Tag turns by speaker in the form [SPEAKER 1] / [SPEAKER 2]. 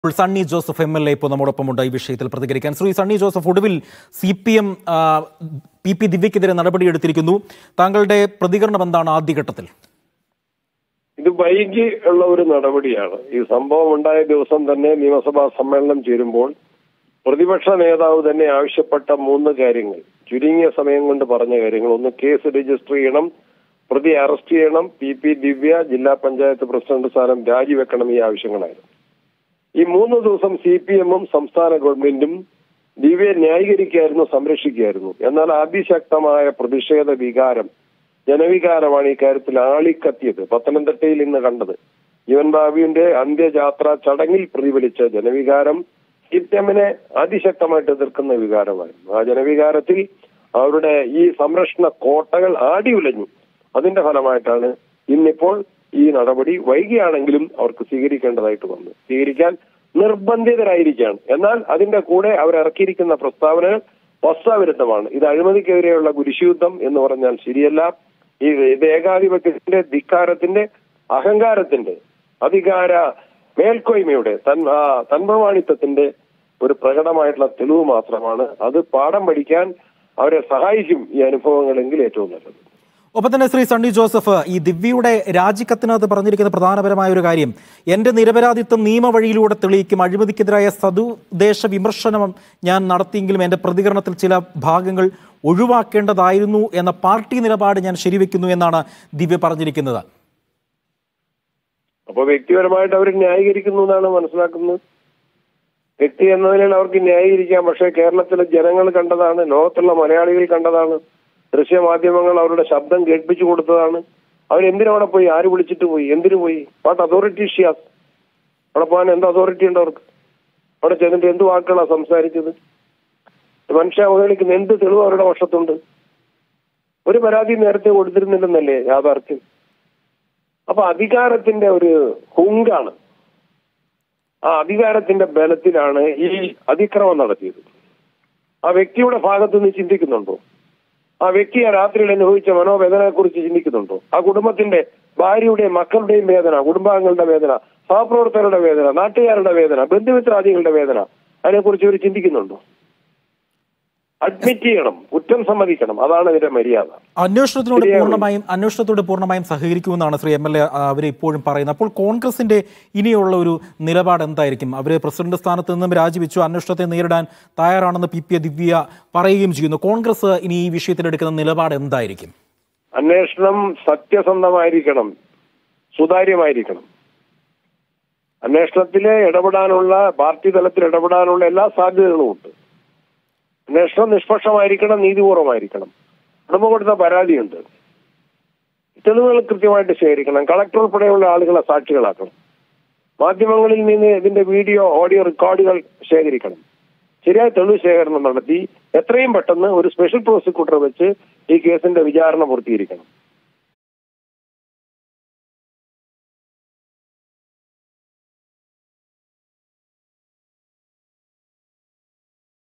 [SPEAKER 1] ഇപ്പോൾ Sunny Joseph M L A ഇപ്പോൾ നമ്മോടൊപ്പമുണ്ട് ഈ വിഷയത്തിൽ പ്രതികരിക്കാൻ ശ്രീ സണ്ണി ജോസഫ് ഒടുവിൽ C P M P P ദിവ്യക്കെതിരെ നടപടിയെടുത്തിരിക്കുന്നു താങ്കളുടെ പ്രതികരണം എന്താണ് ആദ്യഘട്ടത്തിൽ
[SPEAKER 2] ഇത് വൈകി ഉള്ള ഒരു നടപടിയാണ് ഈ സംഭവം ഉണ്ടായ ദിവസം തന്നെ നിയമസഭാ സമ്മേളനം ചേരുമ്പോൾ പ്രതിപക്ഷ നേതാവ് തന്നെ ആവശ്യപ്പെട്ട മൂന്ന് കാര്യങ്ങൾ ചുരുങ്ങിയ സമയം കൊണ്ട് പറഞ്ഞ കാര്യങ്ങൾ ഒന്ന് കേസ് രജിസ്റ്റർ ചെയ്യണം പ്രതി അറസ്റ്റ് ചെയ്യണം പി പി ദിവ്യ ജില്ലാ പഞ്ചായത്ത് പ്രസിഡന്റ് സ്ഥാനം രാജിവെക്കണം ഈ ആവശ്യങ്ങളായിരുന്നു ഈ മൂന്ന് ദിവസം സി പി എമ്മും സംസ്ഥാന ഗവൺമെന്റും ദിവ്യയെ ന്യായീകരിക്കായിരുന്നു സംരക്ഷിക്കുകയായിരുന്നു എന്നാൽ അതിശക്തമായ പ്രതിഷേധ വികാരം ജനവികാരമാണ് ഈ കാര്യത്തിൽ ആളിക്കത്തിയത് പത്തനംതിട്ടയിൽ ഇന്ന് കണ്ടത് ജീവൻ ബാബുവിന്റെ അന്ത്യയാത്ര ചടങ്ങിൽ പ്രതിഫലിച്ച ജനവികാരം സി പി എമ്മിനെ അതിശക്തമായിട്ട് എതിർക്കുന്ന വികാരമായിരുന്നു ആ ജനവികാരത്തിൽ അവരുടെ ഈ സംരക്ഷണ കോട്ടകൾ ആടി ഉലഞ്ഞു അതിന്റെ ഫലമായിട്ടാണ് ഇന്നിപ്പോൾ ഈ നടപടി വൈകിയാണെങ്കിലും അവർക്ക് സ്വീകരിക്കേണ്ടതായിട്ട് വന്നു സ്വീകരിക്കാൻ നിർബന്ധിതരായിരിക്കുകയാണ് എന്നാൽ അതിന്റെ കൂടെ അവർ ഇറക്കിയിരിക്കുന്ന പ്രസ്താവനകൾ വസ്തുവിരുദ്ധമാണ് ഇത് അഴിമതിക്കെതിരെയുള്ള കുരിശുയുദ്ധം എന്ന് പറഞ്ഞാൽ ശരിയല്ല ഈ ഇത് ഏകാധിപത്യത്തിന്റെ ധിക്കാരത്തിന്റെ അഹങ്കാരത്തിന്റെ അധികാര മേൽക്കോയ്മയുടെ തൻ ആ, തൻപ്രമാണിത്വത്തിന്റെ ഒരു പ്രകടമായിട്ടുള്ള തെളിവ് മാത്രമാണ് അത് പാഠം പഠിക്കാൻ അവരെ സഹായിക്കും ഈ അനുഭവങ്ങളെങ്കിൽ ഏറ്റവും നല്ലത്
[SPEAKER 1] ഒപ്പം തന്നെ ശ്രീ സണ്ണി ജോസഫ് ഈ ദിവ്യയുടെ രാജിക്കത്തിനകത്ത് പറഞ്ഞിരിക്കുന്ന പ്രധാനപരമായ ഒരു കാര്യം എന്റെ നിരപരാധിത്വം നിയമവഴിയിലൂടെ തെളിയിക്കും അഴിമതിക്കെതിരായ സതുദ്ദേശ വിമർശനം ഞാൻ നടത്തിയെങ്കിലും എന്റെ പ്രതികരണത്തിൽ ചില ഭാഗങ്ങൾ ഒഴിവാക്കേണ്ടതായിരുന്നു എന്ന പാർട്ടി നിലപാട് ഞാൻ ശരിവെക്കുന്നു എന്നാണ് ദിവ്യ പറഞ്ഞിരിക്കുന്നത്
[SPEAKER 2] അപ്പൊ വ്യക്തിപരമായിട്ട് അവർ ന്യായീകരിക്കുന്നു എന്നാണ് മനസ്സിലാക്കുന്നത് വ്യക്തി എന്ന നിലയിൽ അവർക്ക് ന്യായീകരിക്കാം പക്ഷേ കേരളത്തിലെ ജനങ്ങൾ കണ്ടതാണ് ലോകത്തുള്ള മലയാളികൾ കണ്ടതാണ് ദൃശ്യമാധ്യമങ്ങൾ അവരുടെ ശബ്ദം കേൾപ്പിച്ചു കൊടുത്തതാണ് അവരെന്തിനവിടെ പോയി ആര് വിളിച്ചിട്ട് പോയി എന്തിനു പോയി വാട്ട് അതോറിറ്റി ഷിയാസ് അവിടെ പോകാൻ എന്ത് അതോറിറ്റി ഉണ്ട് അവർക്ക് അവിടെ ചെന്നിട്ട് എന്ത് വാക്കുകളാണ് സംസാരിച്ചത് മനുഷ്യ അവഹേളിക്കുന്ന എന്ത് തെളിവ് അവരുടെ വശത്തുണ്ട് ഒരു പരാതി നേരത്തെ കൊടുത്തിരുന്നില്ലെന്നല്ലേ യാഥാർത്ഥ്യം അപ്പൊ അധികാരത്തിന്റെ ഒരു ഹുങ്കാണ് ആ അധികാരത്തിന്റെ ബലത്തിലാണ് ഈ അതിക്രമം നടത്തിയത് ആ വ്യക്തിയുടെ ഭാഗത്ത് നിന്ന് ചിന്തിക്കുന്നുണ്ടോ ആ വ്യക്തി ആ രാത്രിയിൽ അനുഭവിച്ച മനോവേദനയെ കുറിച്ച് ചിന്തിക്കുന്നുണ്ടോ ആ കുടുംബത്തിന്റെ ഭാര്യയുടെയും മക്കളുടെയും വേദന കുടുംബാംഗങ്ങളുടെ വേദന സഹപ്രവർത്തകരുടെ വേദന നാട്ടുകാരുടെ വേദന ബന്ധുമിത്രാദികളുടെ വേദന അതിനെക്കുറിച്ച് ഇവർ ചിന്തിക്കുന്നുണ്ടോ അഡ്മിറ്റ് ചെയ്യണം കുറ്റം സമ്മതിക്കണം അതാണ് ഇതിന്റെ മര്യാദ
[SPEAKER 1] അന്വേഷണത്തിനോട്
[SPEAKER 2] ശരിയാണ്.
[SPEAKER 1] പൂർണ്ണമായും അന്വേഷണത്തോട് പൂർണ്ണമായും സഹകരിക്കുമെന്നാണ് ശ്രീ എം എൽ എ അവർ ഇപ്പോഴും പറയുന്നത് അപ്പോൾ കോൺഗ്രസിന്റെ ഇനിയുള്ള ഒരു നിലപാട് എന്തായിരിക്കും അവർ പ്രസിഡന്റ് സ്ഥാനത്ത് നിന്നും രാജിവെച്ചു അന്വേഷണത്തെ നേരിടാൻ തയ്യാറാണെന്ന് പി പി ദിവ്യ പറയുകയും ചെയ്യുന്നു കോൺഗ്രസ് ഇനി ഈ വിഷയത്തിൽ എടുക്കുന്ന നിലപാട് എന്തായിരിക്കും
[SPEAKER 2] അന്വേഷണം സത്യസന്ധമായിരിക്കണം സുതാര്യമായിരിക്കണം അന്വേഷണത്തില് ഇടപെടാനുള്ള പാർട്ടി തലത്തിൽ ഇടപെടാനുള്ള എല്ലാ സാധ്യതകളും ഉണ്ട് അന്വേഷണം നിഷ്പക്ഷമായിരിക്കണം നീതിപൂർവമായിരിക്കണം ഉടമ കൊടുത്ത പരാതിയുണ്ട് തെളിവുകൾ കൃത്യമായിട്ട് ശേഖരിക്കണം കളക്ടർ ഉൾപ്പെടെയുള്ള ആളുകളെ സാക്ഷികളാക്കണം മാധ്യമങ്ങളിൽ നിന്ന് ഇതിന്റെ വീഡിയോ ഓഡിയോ റെക്കോർഡുകൾ ശേഖരിക്കണം ശരിയായ തെളിവ് ശേഖരണം നടത്തി എത്രയും പെട്ടെന്ന് ഒരു സ്പെഷ്യൽ പ്രോസിക്യൂട്ടർ വെച്ച് ഈ കേസിന്റെ വിചാരണ പൂർത്തീകരിക്കണം